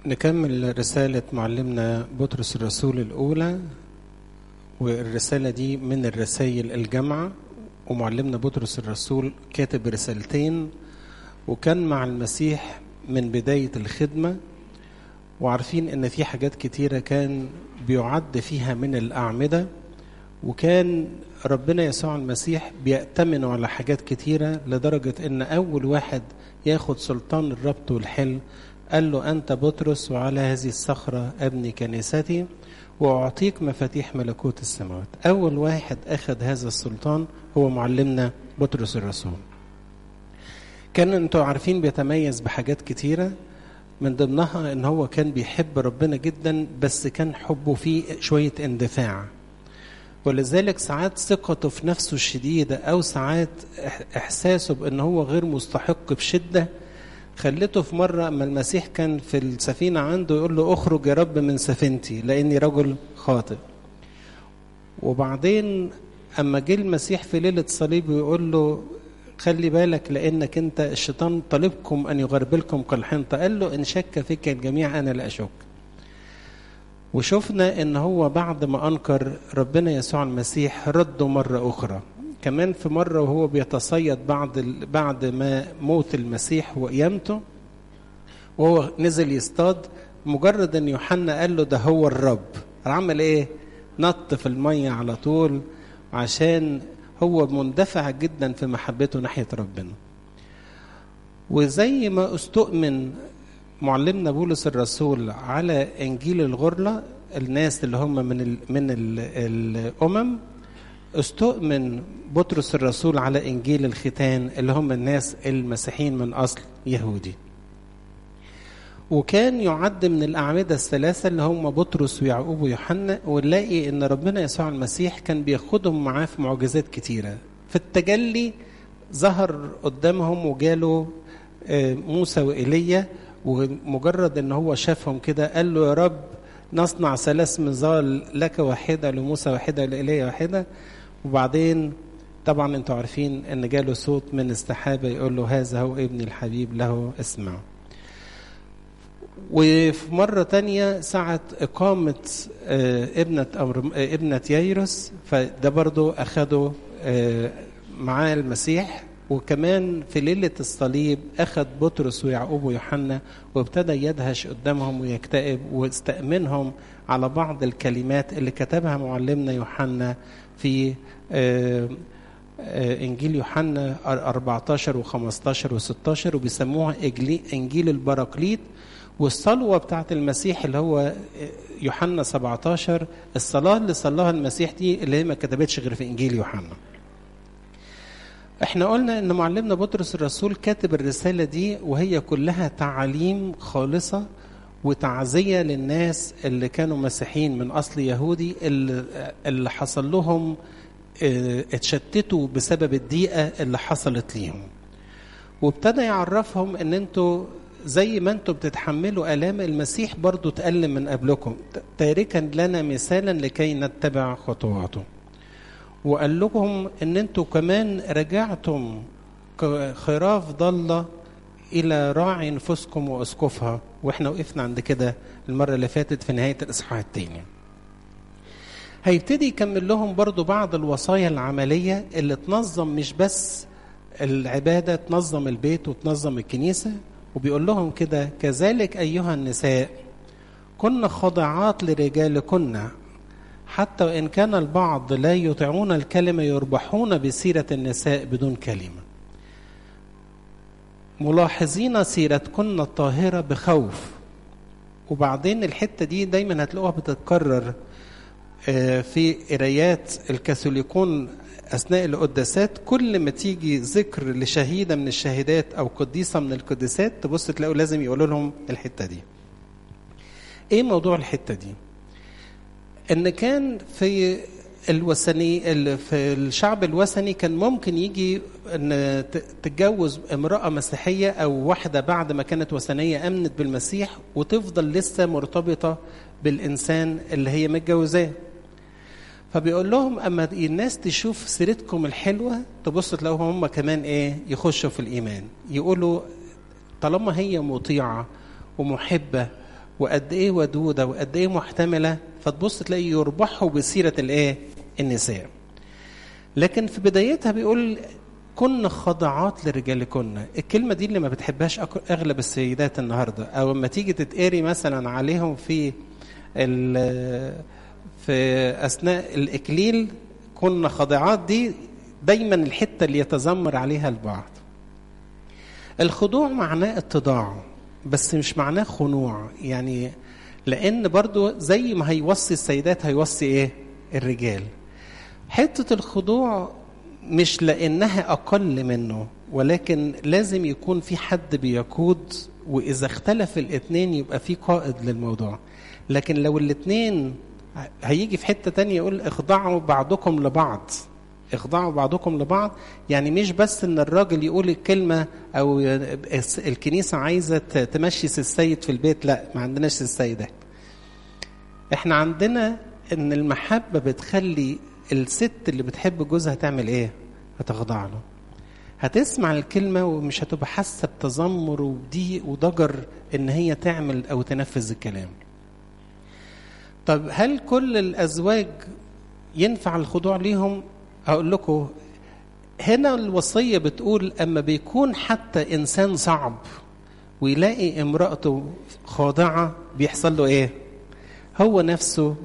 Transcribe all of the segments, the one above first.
نكمل رسالة معلمنا بطرس الرسول الأولى والرسالة دي من الرسائل الجامعة ومعلمنا بطرس الرسول كاتب رسالتين وكان مع المسيح من بداية الخدمة وعارفين ان في حاجات كتيرة كان بيعد فيها من الأعمدة وكان ربنا يسوع المسيح بيأتمن على حاجات كتيرة لدرجة ان أول واحد ياخد سلطان الربط والحل قال له أنت بطرس وعلى هذه الصخرة أبني كنيستي وأعطيك مفاتيح ملكوت السماوات أول واحد أخذ هذا السلطان هو معلمنا بطرس الرسول كان انتوا عارفين بيتميز بحاجات كتيرة من ضمنها ان هو كان بيحب ربنا جدا بس كان حبه فيه شوية اندفاع ولذلك ساعات ثقته في نفسه الشديدة او ساعات احساسه بان هو غير مستحق بشدة خلته في مرة اما المسيح كان في السفينة عنده يقول له اخرج يا رب من سفينتي لاني رجل خاطئ وبعدين اما جه المسيح في ليلة صليب ويقول له خلي بالك لانك انت الشيطان طالبكم ان يغربلكم كالحنطة قال له ان شك فيك الجميع انا لا اشك وشفنا ان هو بعد ما انكر ربنا يسوع المسيح رده مرة اخرى كمان في مرة وهو بيتصيد بعد بعد ما موت المسيح وقيامته وهو نزل يصطاد مجرد ان يوحنا قال له ده هو الرب عمل ايه نط في المية على طول عشان هو مندفع جدا في محبته ناحية ربنا وزي ما استؤمن معلمنا بولس الرسول على انجيل الغرله الناس اللي هم من ال من ال الامم استؤمن بطرس الرسول على انجيل الختان اللي هم الناس المسيحيين من اصل يهودي وكان يعد من الاعمده الثلاثه اللي هم بطرس ويعقوب ويوحنا ونلاقي ان ربنا يسوع المسيح كان بياخدهم معاه في معجزات كتيره في التجلي ظهر قدامهم وجاله موسى وايليا ومجرد ان هو شافهم كده قال له يا رب نصنع ثلاث مظال لك واحده لموسى واحده لايليا واحده وبعدين طبعا انتوا عارفين ان جاله صوت من السحابه يقول له هذا هو ابني الحبيب له اسمعوا وفي مرة تانية ساعة إقامة ابنة أمر ابنة ييروس فده برضو أخده معاه المسيح وكمان في ليلة الصليب أخذ بطرس ويعقوب ويوحنا وابتدى يدهش قدامهم ويكتئب واستأمنهم على بعض الكلمات اللي كتبها معلمنا يوحنا في إنجيل يوحنا 14 و15 و16 وبيسموها إنجيل البراكليت والصلوة بتاعت المسيح اللي هو يوحنا 17 الصلاة اللي صلاها المسيح دي اللي هي ما كتبتش غير في إنجيل يوحنا احنا قلنا ان معلمنا بطرس الرسول كاتب الرسالة دي وهي كلها تعاليم خالصة وتعزية للناس اللي كانوا مسيحيين من أصل يهودي اللي, اللي حصل لهم اه اتشتتوا بسبب الضيقة اللي حصلت ليهم وابتدى يعرفهم ان انتوا زي ما انتم بتتحملوا الام المسيح برضو تألم من قبلكم تاركا لنا مثالا لكي نتبع خطواته وقال لهم ان انتوا كمان رجعتم خراف ضالة الى راعي نفوسكم واسقفها واحنا وقفنا عند كده المرة اللي فاتت في نهاية الاصحاح الثاني هيبتدي يكمل لهم برضو بعض الوصايا العملية اللي تنظم مش بس العبادة تنظم البيت وتنظم الكنيسة وبيقول لهم كده كذلك أيها النساء كن خاضعات لرجالكن حتى وإن كان البعض لا يطيعون الكلمة يربحون بسيرة النساء بدون كلمة ملاحظين سيرتكن الطاهرة بخوف وبعدين الحتة دي دايما هتلاقوها بتتكرر في قرايات الكاثوليكون أثناء القداسات كل ما تيجي ذكر لشهيدة من الشهيدات أو قديسة من القديسات تبص تلاقوا لازم يقولوا لهم الحتة دي إيه موضوع الحتة دي إن كان في الوثني في الشعب الوثني كان ممكن يجي ان تتجوز امراه مسيحيه او واحده بعد ما كانت وثنيه امنت بالمسيح وتفضل لسه مرتبطه بالانسان اللي هي متجوزاه فبيقول لهم اما الناس تشوف سيرتكم الحلوه تبص تلاقوهم هم كمان ايه يخشوا في الايمان يقولوا طالما هي مطيعه ومحبه وقد ايه ودوده وقد ايه محتمله فتبص تلاقي يربحوا بسيره الايه النساء لكن في بدايتها بيقول كن خاضعات لرجالكن الكلمة دي اللي ما بتحبهاش أغلب السيدات النهاردة أو لما تيجي تتقري مثلا عليهم في في أثناء الإكليل كن خاضعات دي دايما الحتة اللي يتذمر عليها البعض الخضوع معناه اتضاع بس مش معناه خنوع يعني لأن برضو زي ما هيوصي السيدات هيوصي إيه الرجال حتة الخضوع مش لانها اقل منه ولكن لازم يكون في حد بيقود واذا اختلف الاثنين يبقى في قائد للموضوع لكن لو الاثنين هيجي في حته تانية يقول اخضعوا بعضكم لبعض اخضعوا بعضكم لبعض يعني مش بس ان الراجل يقول الكلمه او الكنيسه عايزه تمشي السيد في البيت لا ما عندناش السيده احنا عندنا ان المحبه بتخلي الست اللي بتحب جوزها تعمل ايه هتخضع له هتسمع الكلمه ومش هتبقى حاسه بتذمر وضيق وضجر ان هي تعمل او تنفذ الكلام طب هل كل الازواج ينفع الخضوع ليهم اقول لكم هنا الوصيه بتقول اما بيكون حتى انسان صعب ويلاقي امراته خاضعه بيحصل له ايه هو نفسه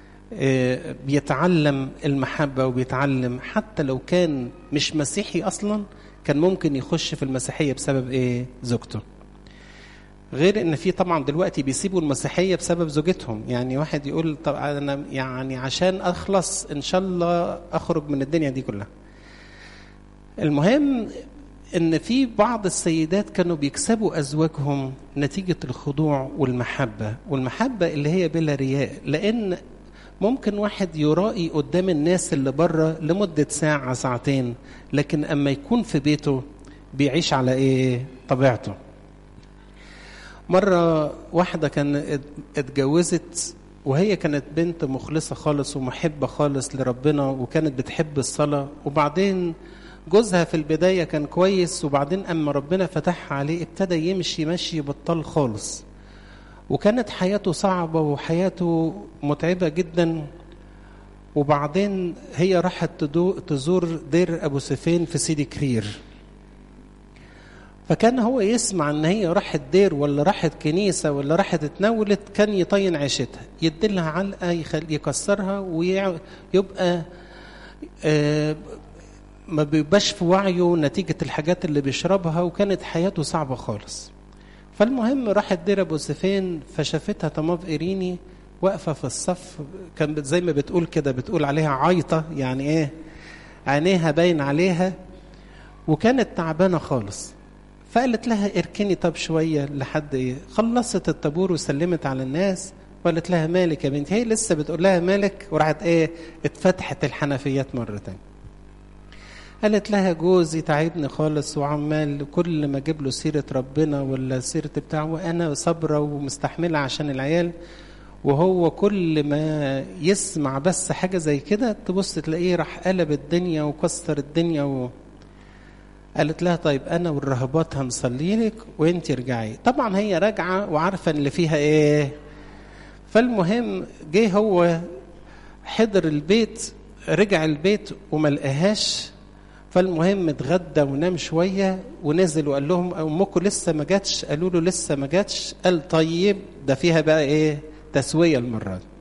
بيتعلم المحبة وبيتعلم حتى لو كان مش مسيحي أصلا كان ممكن يخش في المسيحية بسبب إيه زوجته غير ان في طبعا دلوقتي بيسيبوا المسيحيه بسبب زوجتهم يعني واحد يقول طب انا يعني عشان اخلص ان شاء الله اخرج من الدنيا دي كلها المهم ان في بعض السيدات كانوا بيكسبوا ازواجهم نتيجه الخضوع والمحبه والمحبه اللي هي بلا رياء لان ممكن واحد يرائي قدام الناس اللي بره لمدة ساعة ساعتين لكن أما يكون في بيته بيعيش على إيه طبيعته مرة واحدة كان اتجوزت وهي كانت بنت مخلصة خالص ومحبة خالص لربنا وكانت بتحب الصلاة وبعدين جوزها في البداية كان كويس وبعدين أما ربنا فتحها عليه ابتدى يمشي مشي بطال خالص وكانت حياته صعبة وحياته متعبة جدا وبعدين هي راحت تزور دير أبو سفين في سيدي كرير فكان هو يسمع ان هي راحت دير ولا راحت كنيسه ولا راحت اتناولت كان يطين عيشتها يديلها علقه يكسرها ويبقى آه ما بيبقاش في وعيه نتيجه الحاجات اللي بيشربها وكانت حياته صعبه خالص فالمهم راحت دير ابو سفين فشافتها طماف ايريني واقفه في الصف كان زي ما بتقول كده بتقول عليها عايطه يعني ايه عينيها باين عليها وكانت تعبانه خالص فقالت لها اركني طب شويه لحد ايه خلصت الطابور وسلمت على الناس وقالت لها مالك يا بنتي هي لسه بتقول لها مالك وراحت ايه اتفتحت الحنفيات مره تانية قالت لها جوزي تعبني خالص وعمال كل ما اجيب له سيره ربنا ولا سيره بتاعه وانا صابره ومستحمله عشان العيال وهو كل ما يسمع بس حاجه زي كده تبص تلاقيه راح قلب الدنيا وكسر الدنيا و... قالت لها طيب انا والرهبات هنصلي لك وانت ارجعي طبعا هي راجعه وعارفه اللي فيها ايه فالمهم جه هو حضر البيت رجع البيت وما لقاهاش فالمهم اتغدى ونام شويه ونزل وقال لهم امكم لسه ما جاتش قالوا له لسه ما جاتش قال طيب ده فيها بقى ايه تسويه المره دي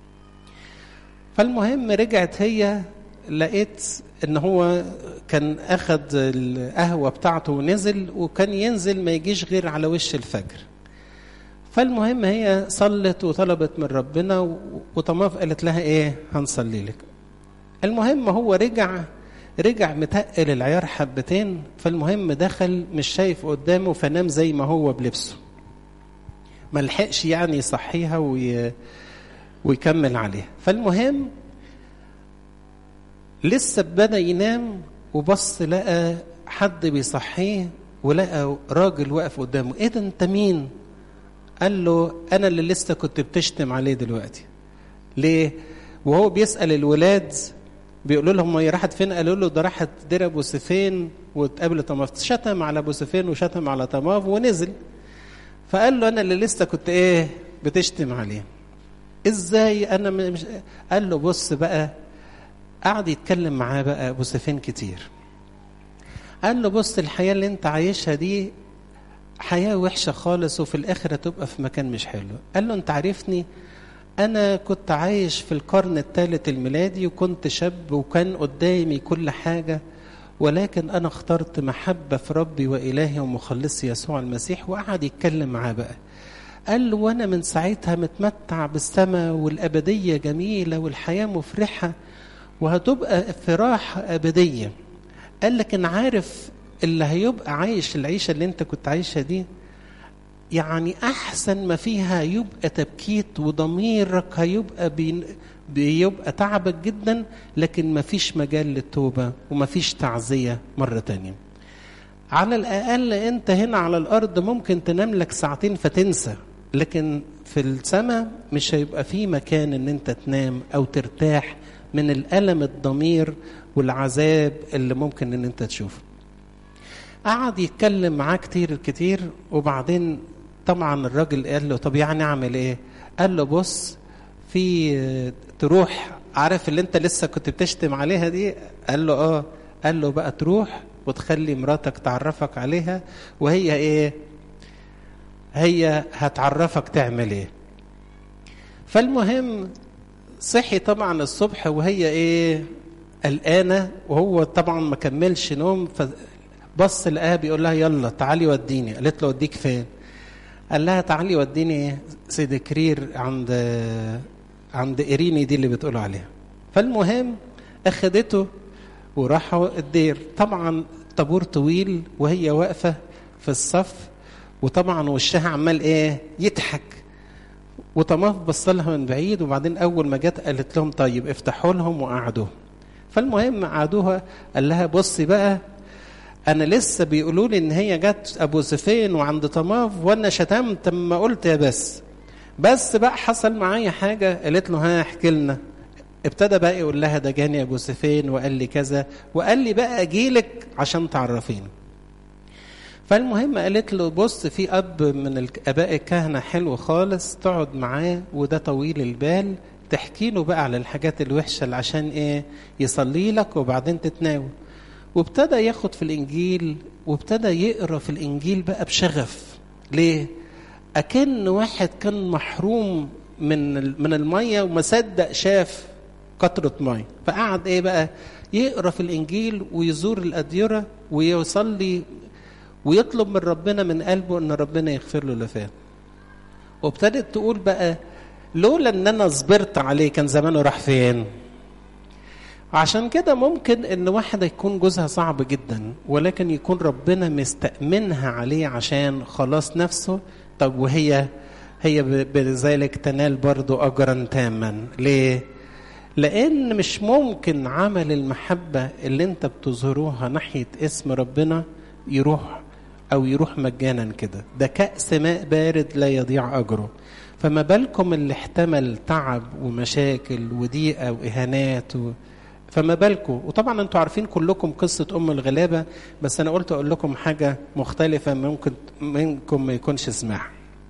فالمهم رجعت هي لقيت ان هو كان اخد القهوه بتاعته ونزل وكان ينزل ما يجيش غير على وش الفجر فالمهم هي صلت وطلبت من ربنا وطماف قالت لها ايه هنصلي لك المهم هو رجع رجع متقل العيار حبتين فالمهم دخل مش شايف قدامه فنام زي ما هو بلبسه ما لحقش يعني يصحيها وي... ويكمل عليها فالمهم لسه بدا ينام وبص لقى حد بيصحيه ولقى راجل واقف قدامه ايه ده انت مين قال له انا اللي لسه كنت بتشتم عليه دلوقتي ليه وهو بيسال الولاد بيقولوا لهم هي راحت فين قالوا له ده راحت دير ابو سفين واتقابل طماف شتم على ابو سفين وشتم على طماف ونزل فقال له انا اللي لسه كنت ايه بتشتم عليه ازاي انا مش قال له بص بقى قعد يتكلم معاه بقى ابو سفين كتير قال له بص الحياه اللي انت عايشها دي حياه وحشه خالص وفي الاخر هتبقى في مكان مش حلو قال له انت عارفني انا كنت عايش في القرن الثالث الميلادي وكنت شاب وكان قدامي كل حاجه ولكن انا اخترت محبه في ربي والهي ومخلصي يسوع المسيح وقعد يتكلم معاه بقى قال له وانا من ساعتها متمتع بالسماء والابديه جميله والحياه مفرحه وهتبقى في راحه ابديه قال لكن عارف اللي هيبقى عايش العيشه اللي انت كنت عايشها دي يعني احسن ما فيها يبقى تبكيت وضميرك هيبقى بين بيبقى تعبك جدا لكن ما فيش مجال للتوبه وما فيش تعزيه مره تانية على الاقل انت هنا على الارض ممكن تنام لك ساعتين فتنسى لكن في السماء مش هيبقى في مكان ان انت تنام او ترتاح من الالم الضمير والعذاب اللي ممكن ان انت تشوفه قعد يتكلم معاه كتير كتير وبعدين طبعا الراجل قال له طب يعني اعمل ايه قال له بص في تروح عارف اللي انت لسه كنت بتشتم عليها دي قال له اه قال له بقى تروح وتخلي مراتك تعرفك عليها وهي ايه هي هتعرفك تعمل ايه فالمهم صحي طبعا الصبح وهي ايه قلقانه وهو طبعا ما كملش نوم فبص لقاها بيقول لها يلا تعالي وديني قالت له اوديك فين قال لها تعالي وديني سيد كرير عند عند إيريني دي اللي بتقولوا عليها فالمهم أخدته وراحوا الدير طبعا طابور طويل وهي واقفة في الصف وطبعا وشها عمال ايه يضحك وطماف بص لها من بعيد وبعدين اول ما جت قالت لهم طيب افتحوا لهم وقعدوه فالمهم قعدوها قال لها بصي بقى انا لسه بيقولوا لي ان هي جت ابو سفين وعند طماف وانا شتمت ما قلت يا بس بس بقى حصل معايا حاجه قالت له ها احكي لنا ابتدى بقى يقول لها ده جاني ابو سفين وقال لي كذا وقال لي بقى اجيلك عشان تعرفيني فالمهم قالت له بص في اب من الاباء الكهنه حلو خالص تقعد معاه وده طويل البال تحكي له بقى على الحاجات الوحشه اللي عشان ايه يصلي لك وبعدين تتناول وابتدى ياخد في الانجيل وابتدى يقرا في الانجيل بقى بشغف ليه اكن واحد كان محروم من من الميه وما صدق شاف قطره ميه فقعد ايه بقى يقرا في الانجيل ويزور الاديره ويصلي ويطلب من ربنا من قلبه ان ربنا يغفر له اللي فات وابتدت تقول بقى لولا ان انا صبرت عليه كان زمانه راح فين عشان كده ممكن ان واحدة يكون جوزها صعب جدا ولكن يكون ربنا مستأمنها عليه عشان خلاص نفسه طب وهي هي بذلك تنال برضو أجرا تاما ليه؟ لأن مش ممكن عمل المحبة اللي انت بتظهروها ناحية اسم ربنا يروح أو يروح مجانا كده ده كأس ماء بارد لا يضيع أجره فما بالكم اللي احتمل تعب ومشاكل وضيقة وإهانات و... فما بالكم وطبعا انتوا عارفين كلكم قصة أم الغلابة بس أنا قلت أقول لكم حاجة مختلفة ممكن منكم ما يكونش سمعها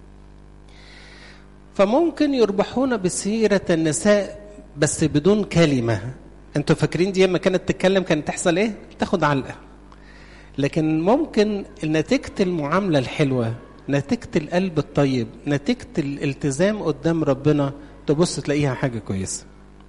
فممكن يربحون بسيرة النساء بس بدون كلمة انتوا فاكرين دي لما كانت تتكلم كانت تحصل ايه تاخد علقة لكن ممكن نتيجة المعاملة الحلوة نتيجة القلب الطيب نتيجة الالتزام قدام ربنا تبص تلاقيها حاجة كويسة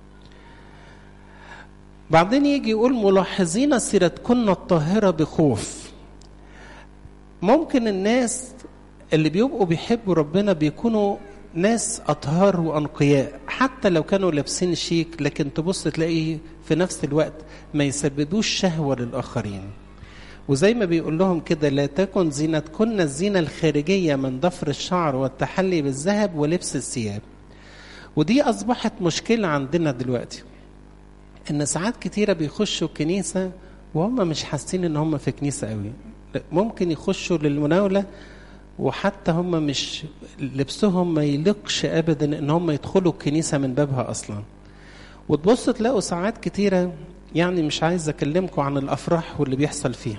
بعدين يجي يقول ملاحظين سيرتكن الطاهرة بخوف ممكن الناس اللي بيبقوا بيحبوا ربنا بيكونوا ناس أطهار وأنقياء حتى لو كانوا لابسين شيك لكن تبص تلاقيه في نفس الوقت ما يسببوش شهوة للآخرين وزي ما بيقول لهم كده لا تكن زينتكن الزينة الخارجية من ضفر الشعر والتحلي بالذهب ولبس الثياب ودي أصبحت مشكلة عندنا دلوقتي ان ساعات كتيره بيخشوا الكنيسه وهم مش حاسين ان هم في كنيسه قوي ممكن يخشوا للمناوله وحتى هم مش لبسهم ما يليقش ابدا ان هم يدخلوا الكنيسه من بابها اصلا وتبص تلاقوا ساعات كتيره يعني مش عايز اكلمكم عن الافراح واللي بيحصل فيها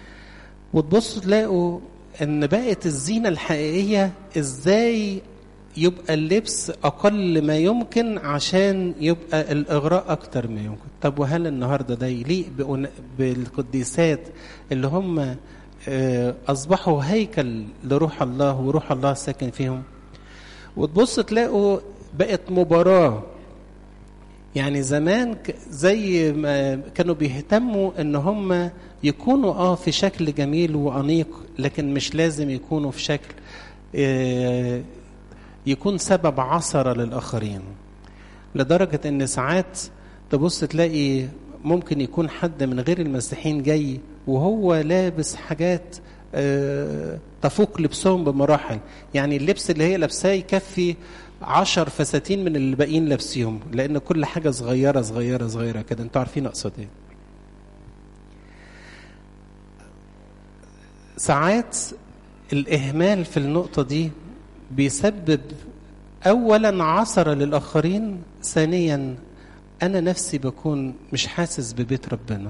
وتبصوا تلاقوا ان بقت الزينه الحقيقيه ازاي يبقى اللبس اقل ما يمكن عشان يبقى الاغراء اكتر ما يمكن طب وهل النهارده ده يليق بالقديسات اللي هم اصبحوا هيكل لروح الله وروح الله ساكن فيهم وتبص تلاقوا بقت مباراه يعني زمان زي ما كانوا بيهتموا ان هم يكونوا اه في شكل جميل وانيق لكن مش لازم يكونوا في شكل يكون سبب عثره للاخرين لدرجه ان ساعات تبص تلاقي ممكن يكون حد من غير المسيحيين جاي وهو لابس حاجات تفوق لبسهم بمراحل يعني اللبس اللي هي لابساه يكفي عشر فساتين من اللي باقيين لابسيهم لان كل حاجه صغيره صغيره صغيره كده انتوا عارفين اقصد ايه ساعات الاهمال في النقطه دي بيسبب اولا عثره للاخرين ثانيا انا نفسي بكون مش حاسس ببيت ربنا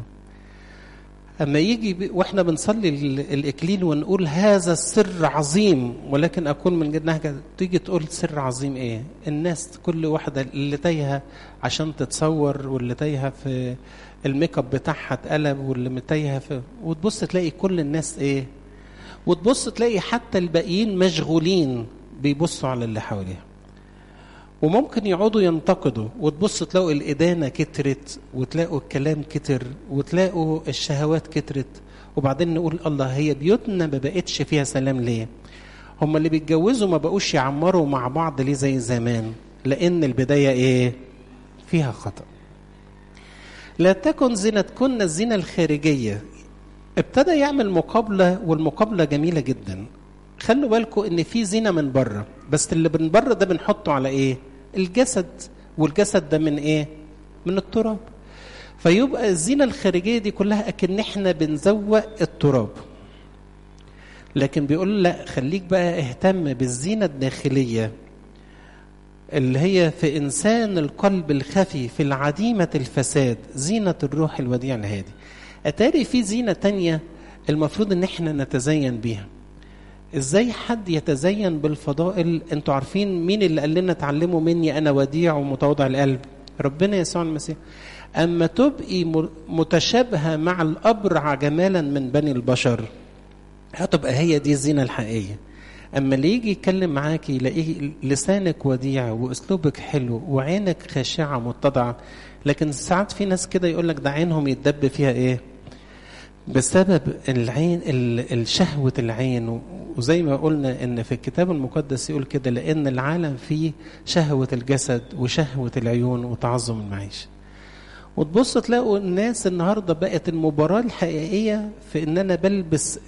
اما يجي واحنا بنصلي الاكليل ونقول هذا السر عظيم ولكن اكون من جد تيجي تقول سر عظيم ايه الناس كل واحده اللي تايهه عشان تتصور واللي تايهه في الميك اب بتاعها اتقلب واللي تايهه في وتبص تلاقي كل الناس ايه وتبص تلاقي حتى الباقيين مشغولين بيبصوا على اللي حواليهم وممكن يقعدوا ينتقدوا وتبص تلاقوا الإدانة كترت وتلاقوا الكلام كتر وتلاقوا الشهوات كترت وبعدين نقول الله هي بيوتنا ما بقتش فيها سلام ليه هم اللي بيتجوزوا ما بقوش يعمروا مع بعض ليه زي زمان لأن البداية إيه فيها خطأ لا تكن زينتكن الزينة الخارجية ابتدى يعمل مقابلة والمقابلة جميلة جدا خلوا بالكم ان في زينه من بره بس اللي من بره ده بنحطه على ايه الجسد والجسد ده من ايه من التراب فيبقى الزينه الخارجيه دي كلها اكن احنا بنزوق التراب لكن بيقول لا خليك بقى اهتم بالزينه الداخليه اللي هي في انسان القلب الخفي في العديمه الفساد زينه الروح الوديع الهادي اتاري في زينه تانية المفروض ان احنا نتزين بيها ازاي حد يتزين بالفضائل انتوا عارفين مين اللي قال لنا اتعلموا مني انا وديع ومتواضع القلب ربنا يسوع المسيح اما تبقي متشابهه مع الابرع جمالا من بني البشر هتبقى هي دي الزينه الحقيقيه اما اللي يجي يتكلم معاكي يلاقيه لسانك وديع واسلوبك حلو وعينك خاشعه متضعه لكن ساعات في ناس كده يقول لك ده عينهم يتدب فيها ايه بسبب العين الشهوة العين وزي ما قلنا ان في الكتاب المقدس يقول كده لان العالم فيه شهوة الجسد وشهوة العيون وتعظم المعيشة وتبص تلاقوا الناس النهارده بقت المباراة الحقيقية في ان انا بلبس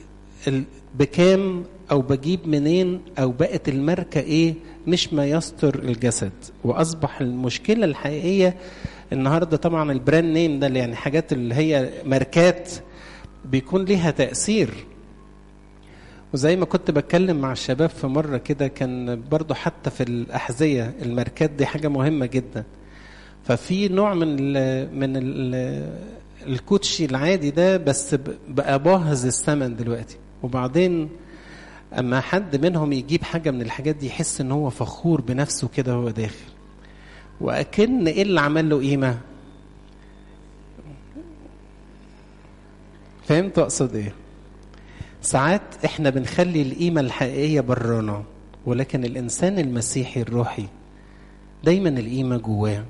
بكام او بجيب منين او بقت الماركة ايه مش ما يستر الجسد واصبح المشكلة الحقيقية النهارده طبعا البراند نيم ده اللي يعني حاجات اللي هي ماركات بيكون ليها تأثير وزي ما كنت بتكلم مع الشباب في مرة كده كان برضو حتى في الأحذية الماركات دي حاجة مهمة جدا ففي نوع من ال من ال الكوتشي العادي ده بس بقى باهظ الثمن دلوقتي وبعدين اما حد منهم يجيب حاجة من الحاجات دي يحس ان هو فخور بنفسه كده وهو داخل واكن ايه اللي عمل له قيمه فهمت اقصد ايه ساعات احنا بنخلي القيمه الحقيقيه برانا ولكن الانسان المسيحي الروحي دايما القيمه جواه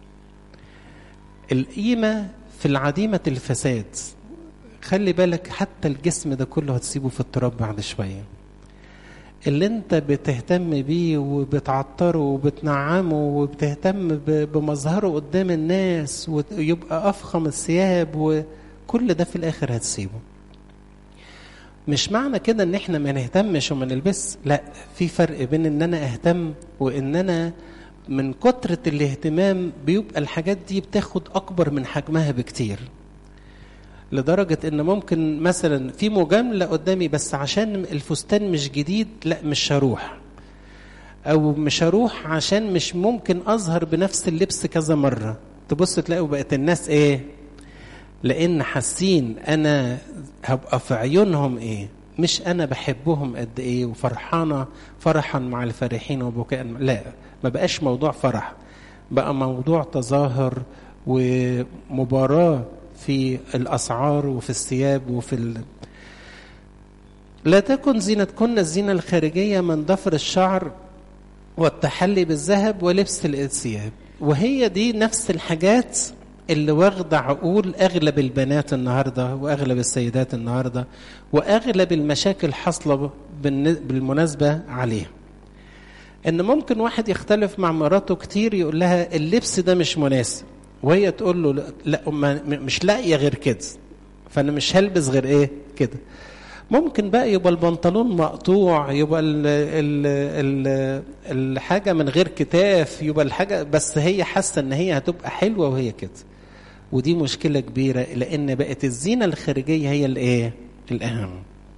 القيمه في العديمه الفساد خلي بالك حتى الجسم ده كله هتسيبه في التراب بعد شويه اللي انت بتهتم بيه وبتعطره وبتنعمه وبتهتم بمظهره قدام الناس ويبقى افخم الثياب وكل ده في الاخر هتسيبه مش معنى كده ان احنا ما نهتمش وما نلبس لا في فرق بين ان انا اهتم وان انا من كترة الاهتمام بيبقى الحاجات دي بتاخد اكبر من حجمها بكتير لدرجة ان ممكن مثلا في مجاملة قدامي بس عشان الفستان مش جديد لا مش هروح او مش هروح عشان مش ممكن اظهر بنفس اللبس كذا مرة تبص تلاقوا بقت الناس ايه لان حاسين انا هبقى في عيونهم ايه مش انا بحبهم قد ايه وفرحانه فرحا مع الفرحين وبكاء لا ما بقاش موضوع فرح بقى موضوع تظاهر ومباراه في الاسعار وفي الثياب وفي ال... لا تكن زينتكن الزينه الخارجيه من ضفر الشعر والتحلي بالذهب ولبس الثياب وهي دي نفس الحاجات اللي واخدة عقول أغلب البنات النهاردة وأغلب السيدات النهاردة وأغلب المشاكل حاصلة بالمناسبة عليها إن ممكن واحد يختلف مع مراته كتير يقول لها اللبس ده مش مناسب وهي تقول له لا مش لاقية غير كده فأنا مش هلبس غير إيه كده ممكن بقى يبقى البنطلون مقطوع يبقى ال ال ال الحاجة من غير كتاف يبقى الحاجة بس هي حاسة ان هي هتبقى حلوة وهي كده ودي مشكلة كبيرة لان بقت الزينة الخارجية هي الايه الاهم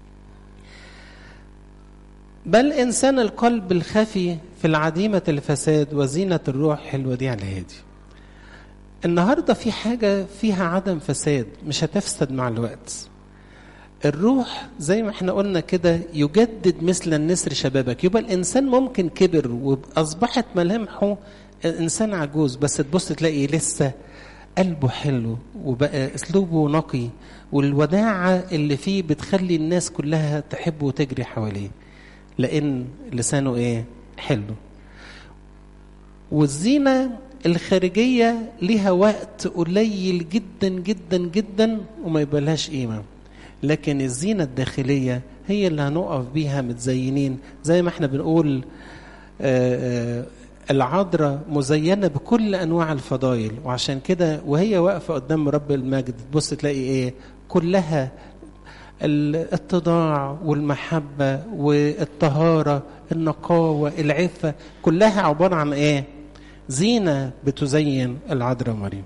بل انسان القلب الخفي في العديمة الفساد وزينة الروح حلوة دي على هادي النهاردة في حاجة فيها عدم فساد مش هتفسد مع الوقت الروح زي ما احنا قلنا كده يجدد مثل النسر شبابك يبقى الانسان ممكن كبر واصبحت ملامحه انسان عجوز بس تبص تلاقي لسه قلبه حلو وبقى اسلوبه نقي والوداعه اللي فيه بتخلي الناس كلها تحبه وتجري حواليه لان لسانه ايه حلو والزينه الخارجيه ليها وقت قليل جدا جدا جدا وما يبقالهاش قيمه لكن الزينة الداخلية هي اللي هنقف بيها متزينين زي ما احنا بنقول العذراء مزينة بكل أنواع الفضائل وعشان كده وهي واقفة قدام رب المجد تبص تلاقي إيه كلها الاتضاع والمحبة والطهارة النقاوة العفة كلها عبارة عن إيه زينة بتزين العذراء مريم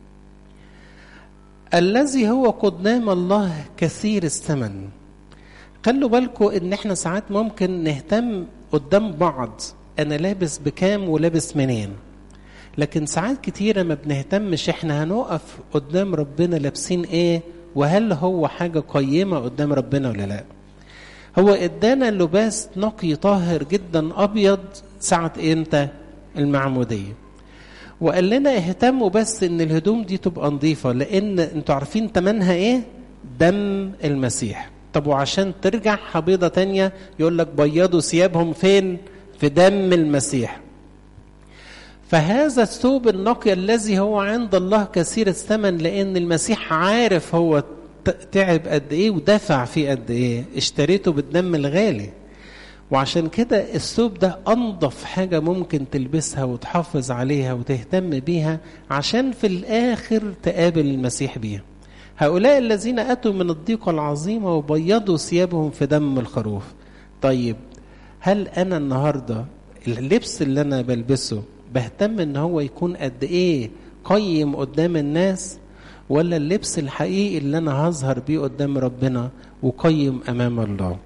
الذي هو قدام الله كثير الثمن خلوا بالكم ان احنا ساعات ممكن نهتم قدام بعض انا لابس بكام ولابس منين لكن ساعات كتيره ما بنهتمش احنا هنقف قدام ربنا لابسين ايه وهل هو حاجه قيمه قدام ربنا ولا لا هو ادانا لباس نقي طاهر جدا ابيض ساعه امتى المعموديه وقال لنا اهتموا بس ان الهدوم دي تبقى نظيفة لان انتوا عارفين تمنها ايه دم المسيح طب وعشان ترجع حبيضة تانية يقول لك بيضوا ثيابهم فين في دم المسيح فهذا الثوب النقي الذي هو عند الله كثير الثمن لان المسيح عارف هو تعب قد ايه ودفع فيه قد ايه اشتريته بالدم الغالي وعشان كده الثوب ده انضف حاجة ممكن تلبسها وتحافظ عليها وتهتم بيها عشان في الاخر تقابل المسيح بيها هؤلاء الذين اتوا من الضيقة العظيمة وبيضوا ثيابهم في دم الخروف طيب هل انا النهاردة اللبس اللي انا بلبسه بهتم ان هو يكون قد ايه قيم قدام الناس ولا اللبس الحقيقي اللي انا هظهر بيه قدام ربنا وقيم امام الله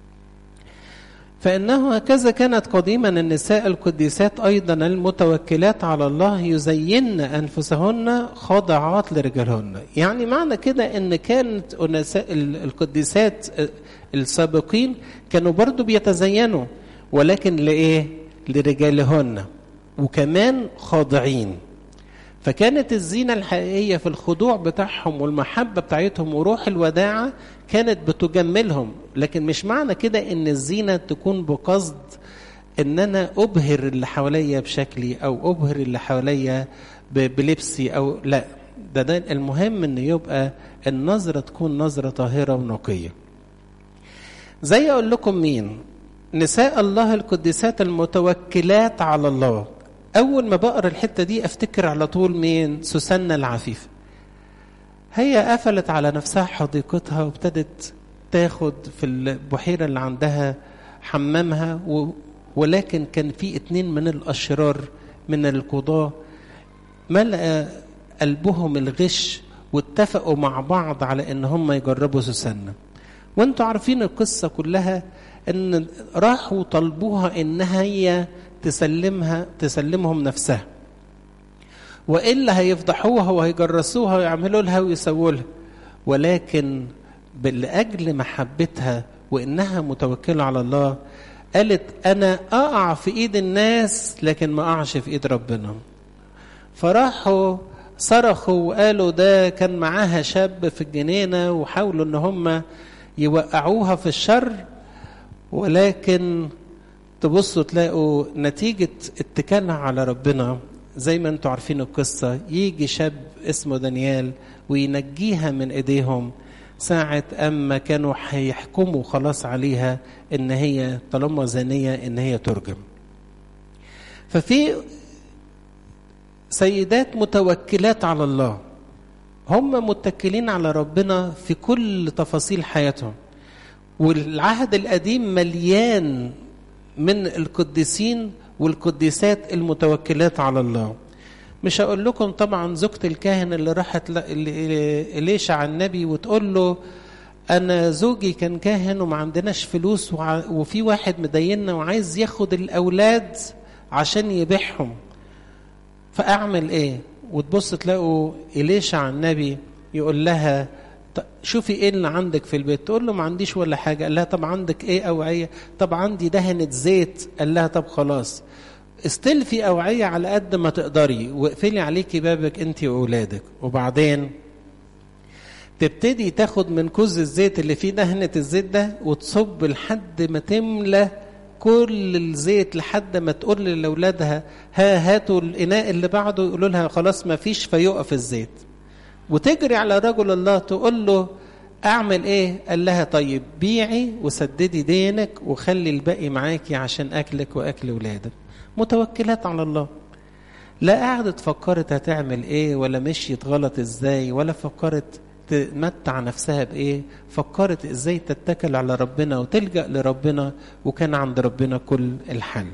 فإنه هكذا كانت قديما النساء القديسات أيضا المتوكلات على الله يزين أنفسهن خاضعات لرجالهن يعني معنى كده أن كانت القديسات السابقين كانوا برضو بيتزينوا ولكن لإيه لرجالهن وكمان خاضعين فكانت الزينة الحقيقية في الخضوع بتاعهم والمحبة بتاعتهم وروح الوداعة كانت بتجملهم لكن مش معنى كده ان الزينة تكون بقصد ان انا ابهر اللي حواليا بشكلي او ابهر اللي حواليا بلبسي او لا ده, ده المهم ان يبقى النظرة تكون نظرة طاهرة ونقية زي اقول لكم مين نساء الله القديسات المتوكلات على الله اول ما بقرا الحته دي افتكر على طول مين سوسنة العفيفه هي قفلت على نفسها حديقتها وابتدت تاخد في البحيرة اللي عندها حمامها و... ولكن كان في اتنين من الأشرار من القضاة ملأ قلبهم الغش واتفقوا مع بعض على ان هم يجربوا سوسنة وانتوا عارفين القصة كلها ان راحوا طلبوها انها هي تسلمها تسلمهم نفسها والا هيفضحوها وهيجرسوها ويعملوا لها ويسووا لها ولكن لاجل محبتها وإنها متوكلة على الله قالت أنا أقع في إيد الناس لكن ما أقعش في إيد ربنا فراحوا صرخوا وقالوا ده كان معاها شاب في الجنينة وحاولوا ان هم يوقعوها في الشر ولكن تبصوا تلاقوا نتيجة اتكالها على ربنا زي ما انتوا عارفين القصة يجي شاب اسمه دانيال وينجيها من ايديهم ساعة أما كانوا هيحكموا خلاص عليها إن هي طالما زانية إن هي ترجم ففي سيدات متوكلات على الله هم متكلين على ربنا في كل تفاصيل حياتهم والعهد القديم مليان من القديسين والقديسات المتوكلات على الله مش هقول لكم طبعا زوجة الكاهن اللي راحت إليشع على النبي وتقول له أنا زوجي كان كاهن وما عندناش فلوس وفي واحد مديننا وعايز ياخد الأولاد عشان يبيعهم فأعمل إيه؟ وتبص تلاقوا إليشع النبي يقول لها شوفي ايه اللي عندك في البيت تقول له ما عنديش ولا حاجه قال لها طب عندك ايه اوعيه طب عندي دهنه زيت قال لها طب خلاص استلفي اوعيه على قد ما تقدري واقفلي عليكي بابك انت واولادك وبعدين تبتدي تاخد من كوز الزيت اللي فيه دهنه الزيت ده وتصب لحد ما تملى كل الزيت لحد ما تقول لاولادها ها هاتوا الاناء اللي بعده يقولوا لها خلاص ما فيش فيقف الزيت وتجري على رجل الله تقول له اعمل ايه قال لها طيب بيعي وسددي دينك وخلي الباقي معاكي عشان اكلك واكل ولادك متوكلات على الله لا قعدت فكرت هتعمل ايه ولا مشيت غلط ازاي ولا فكرت تمتع نفسها بايه فكرت ازاي تتكل على ربنا وتلجا لربنا وكان عند ربنا كل الحل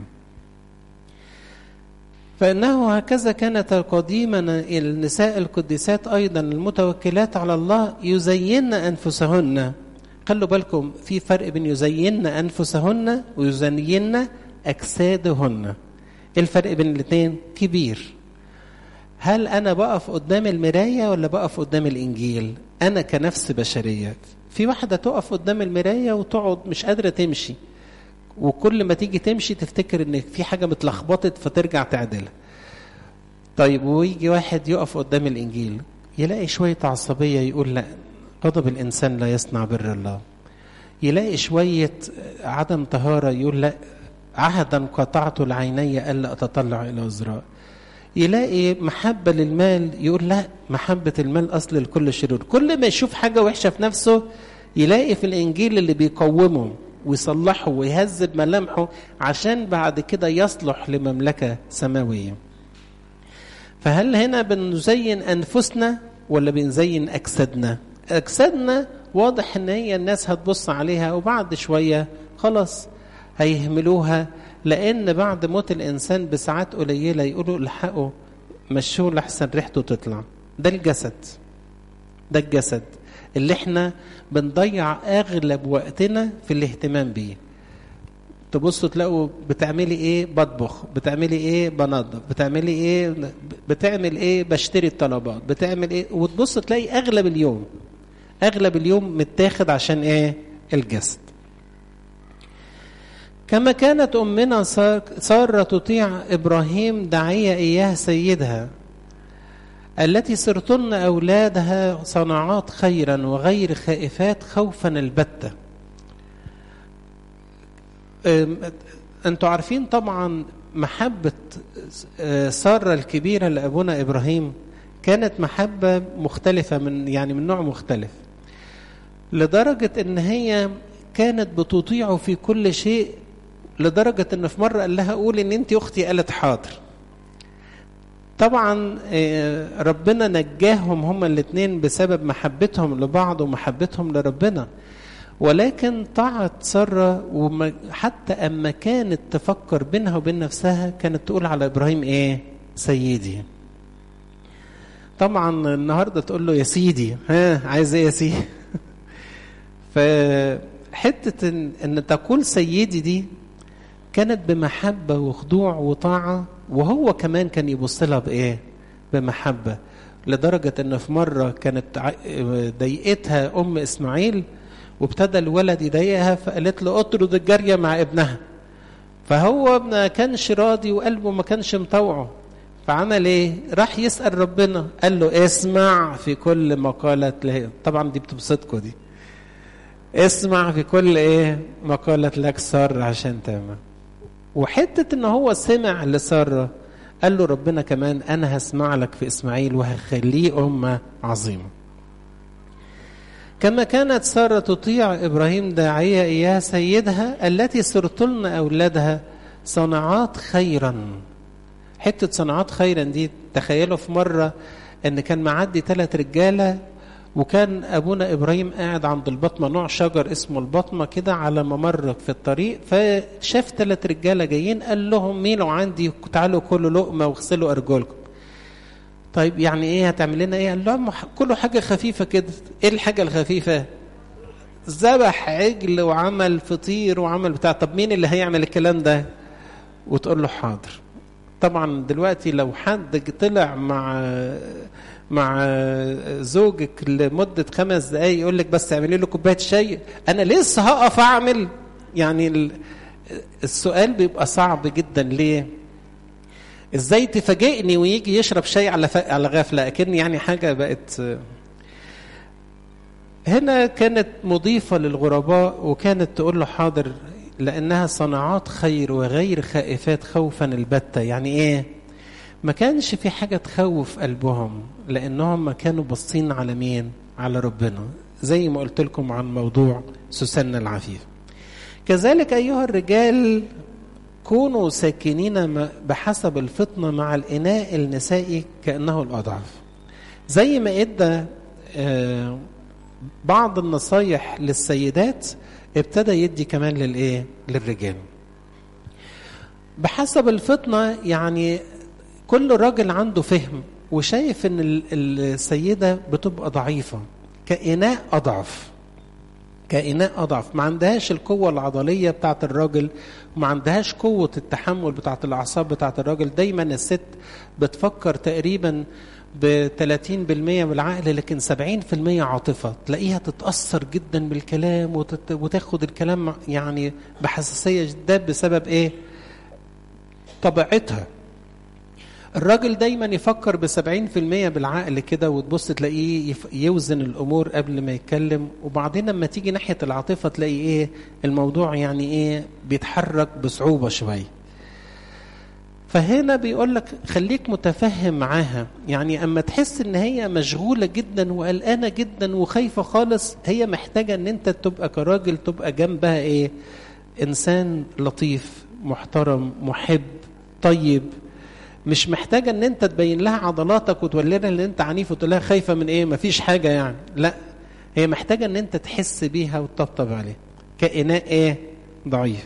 فإنه هكذا كانت قديما النساء القديسات أيضا المتوكلات على الله يزين أنفسهن خلوا بالكم في فرق بين يزين أنفسهن ويزين أجسادهن إيه الفرق بين الاثنين كبير هل أنا بقف قدام المراية ولا بقف قدام الإنجيل أنا كنفس بشرية في واحدة تقف قدام المراية وتقعد مش قادرة تمشي وكل ما تيجي تمشي تفتكر ان في حاجه متلخبطت فترجع تعدلها طيب ويجي واحد يقف قدام الانجيل يلاقي شويه عصبيه يقول لا غضب الانسان لا يصنع بر الله يلاقي شويه عدم طهاره يقول لا عهدا قطعت العيني الا اتطلع الى وزراء يلاقي محبة للمال يقول لا محبة المال أصل لكل شرور كل ما يشوف حاجة وحشة في نفسه يلاقي في الإنجيل اللي بيقومه ويصلحه ويهذب ملامحه عشان بعد كده يصلح لمملكة سماوية فهل هنا بنزين أنفسنا ولا بنزين أجسادنا أجسادنا واضح ان هي الناس هتبص عليها وبعد شوية خلاص هيهملوها لأن بعد موت الإنسان بساعات قليلة يقولوا الحقوا مشوه لحسن ريحته تطلع ده الجسد ده الجسد اللي احنا بنضيع اغلب وقتنا في الاهتمام بيه تبصوا تلاقوا بتعملي ايه بطبخ بتعملي ايه بنظف بتعملي ايه بتعمل ايه بشتري الطلبات بتعمل ايه وتبص تلاقي اغلب اليوم اغلب اليوم متاخد عشان ايه الجسد كما كانت امنا ساره تطيع ابراهيم داعيه اياه سيدها التي صرتن أولادها صنعات خيرا وغير خائفات خوفا البتة أنتوا عارفين طبعا محبة سارة الكبيرة لأبونا إبراهيم كانت محبة مختلفة من يعني من نوع مختلف لدرجة إن هي كانت بتطيعه في كل شيء لدرجة إن في مرة قال لها قول إن أنت أختي قالت حاضر طبعا ربنا نجاهم هما الاثنين بسبب محبتهم لبعض ومحبتهم لربنا ولكن طاعت سارة وحتى أما كانت تفكر بينها وبين نفسها كانت تقول على إبراهيم إيه سيدي طبعا النهاردة تقول له يا سيدي ها عايز إيه يا سيدي فحتة إن, إن تقول سيدي دي كانت بمحبة وخضوع وطاعة وهو كمان كان يبص لها بايه بمحبه لدرجه ان في مره كانت ضايقتها ام اسماعيل وابتدى الولد يضايقها فقالت له اطرد الجاريه مع ابنها فهو ما كانش راضي وقلبه ما كانش مطوعه فعمل ايه راح يسال ربنا قال له اسمع في كل ما قالت له طبعا دي بتبسطكوا دي اسمع في كل ايه ما قالت لك ساره عشان تعمل وحته ان هو سمع لساره قال له ربنا كمان انا هسمع لك في اسماعيل وهخليه امه عظيمه كما كانت ساره تطيع ابراهيم داعيه اياه سيدها التي صرتلن اولادها صنعات خيرا حته صنعات خيرا دي تخيلوا في مره ان كان معدي ثلاث رجاله وكان ابونا ابراهيم قاعد عند البطمه نوع شجر اسمه البطمه كده على ممر في الطريق فشاف ثلاث رجاله جايين قال لهم ميلوا عندي تعالوا كلوا لقمه واغسلوا ارجلكم طيب يعني ايه هتعمل لنا ايه قال لهم كلوا حاجه خفيفه كده ايه الحاجه الخفيفه ذبح عجل وعمل فطير وعمل بتاع طب مين اللي هيعمل الكلام ده وتقول له حاضر طبعا دلوقتي لو حد طلع مع مع زوجك لمدة خمس دقايق يقول لك بس اعملي له كوباية شاي أنا لسه هقف أعمل يعني السؤال بيبقى صعب جدا ليه؟ ازاي تفاجئني ويجي يشرب شاي على على غفله اكن يعني حاجه بقت هنا كانت مضيفه للغرباء وكانت تقول له حاضر لانها صناعات خير وغير خائفات خوفا البتة يعني ايه ما كانش في حاجه تخوف قلبهم لانهم ما كانوا باصين على مين على ربنا زي ما قلت لكم عن موضوع سوسنة العفيف كذلك ايها الرجال كونوا ساكنين بحسب الفطنة مع الإناء النسائي كأنه الأضعف زي ما إدى بعض النصايح للسيدات ابتدى يدي كمان للإيه للرجال بحسب الفطنة يعني كل راجل عنده فهم وشايف ان السيدة بتبقى ضعيفة كإناء أضعف كإناء أضعف ما عندهاش القوة العضلية بتاعت الراجل وما عندهاش قوة التحمل بتاعت الأعصاب بتاعت الراجل دايما الست بتفكر تقريبا ب 30% من العقل لكن 70% عاطفة تلاقيها تتأثر جدا بالكلام وتت... وتاخد الكلام يعني بحساسية ده بسبب ايه طبيعتها الراجل دايما يفكر بسبعين في المية بالعقل كده وتبص تلاقيه يوزن الأمور قبل ما يتكلم وبعدين لما تيجي ناحية العاطفة تلاقي إيه الموضوع يعني إيه بيتحرك بصعوبة شوية فهنا بيقول لك خليك متفهم معاها يعني اما تحس ان هي مشغوله جدا وقلقانه جدا وخايفه خالص هي محتاجه ان انت تبقى كراجل تبقى جنبها ايه انسان لطيف محترم محب طيب مش محتاجه ان انت تبين لها عضلاتك وتقول لها ان انت عنيف وتقول لها خايفه من ايه مفيش حاجه يعني لا هي محتاجه ان انت تحس بيها وتطبطب عليها كاناء ايه ضعيف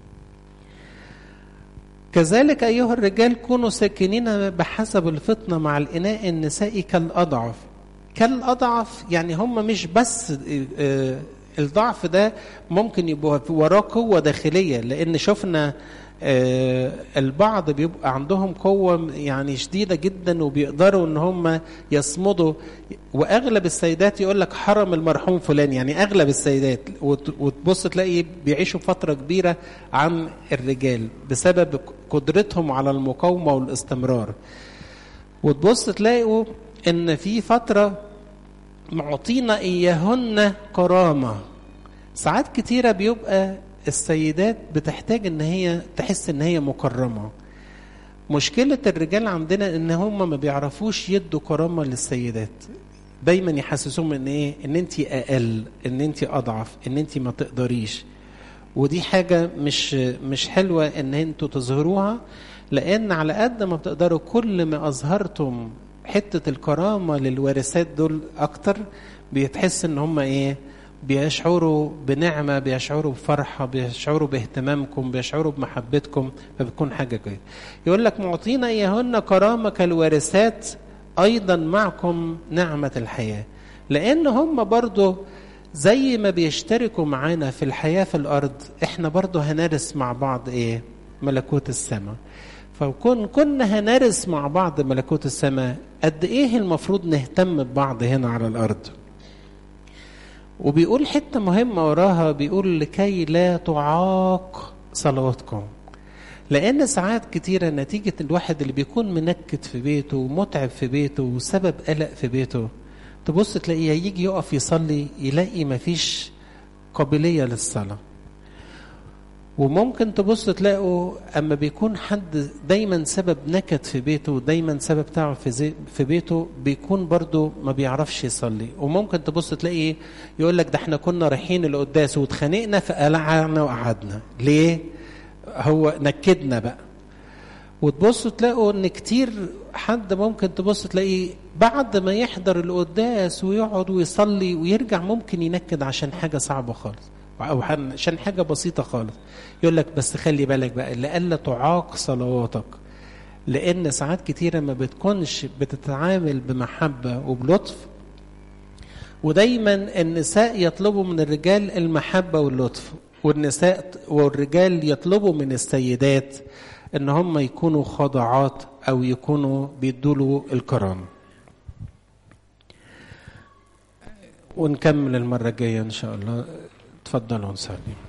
كذلك أيها الرجال كونوا ساكنين بحسب الفطنة مع الإناء النسائي كالأضعف كالأضعف يعني هم مش بس الضعف ده ممكن يبقى وراه قوة داخلية لأن شفنا البعض بيبقى عندهم قوة يعني شديدة جدا وبيقدروا ان هم يصمدوا واغلب السيدات يقول لك حرم المرحوم فلان يعني اغلب السيدات وتبص تلاقي بيعيشوا فترة كبيرة عن الرجال بسبب قدرتهم على المقاومة والاستمرار وتبص تلاقوا ان في فترة معطينا اياهن كرامة ساعات كتيرة بيبقى السيدات بتحتاج ان هي تحس ان هي مكرمه مشكله الرجال عندنا ان هم ما بيعرفوش يدوا كرامه للسيدات دايما يحسسوهم ان ايه ان انت اقل ان انت اضعف ان انت ما تقدريش ودي حاجه مش مش حلوه ان انتوا تظهروها لان على قد ما بتقدروا كل ما اظهرتم حته الكرامه للوارثات دول اكتر بيتحس ان هم ايه بيشعروا بنعمه بيشعروا بفرحه بيشعروا باهتمامكم بيشعروا بمحبتكم فبتكون حاجه كويسه يقول لك معطينا اياهن كرامه كالوارثات ايضا معكم نعمه الحياه لان هم برضو زي ما بيشتركوا معانا في الحياه في الارض احنا برضو هنرث مع بعض ايه ملكوت السماء فكون كنا هنرث مع بعض ملكوت السماء قد ايه المفروض نهتم ببعض هنا على الارض وبيقول حتة مهمة وراها بيقول لكي لا تعاق صلواتكم لأن ساعات كتيرة نتيجة الواحد اللي بيكون منكد في بيته ومتعب في بيته وسبب قلق في بيته تبص تلاقيه يجي يقف يصلي يلاقي مفيش قابلية للصلاة وممكن تبص تلاقوا اما بيكون حد دايما سبب نكد في بيته دايما سبب تعب في, زي في بيته بيكون برضه ما بيعرفش يصلي وممكن تبص تلاقي يقول لك ده احنا كنا رايحين القداس واتخانقنا فقلعنا وقعدنا ليه هو نكدنا بقى وتبص تلاقوا ان كتير حد ممكن تبص تلاقيه بعد ما يحضر القداس ويقعد ويصلي ويرجع ممكن ينكد عشان حاجه صعبه خالص او عشان حاجه بسيطه خالص يقول لك بس خلي بالك بقى لئلا تعاق صلواتك لان ساعات كتيره ما بتكونش بتتعامل بمحبه وبلطف ودايما النساء يطلبوا من الرجال المحبه واللطف والنساء والرجال يطلبوا من السيدات ان هم يكونوا خاضعات او يكونوا بيدوا الكرامه ونكمل المره الجايه ان شاء الله تفضلوا نصلي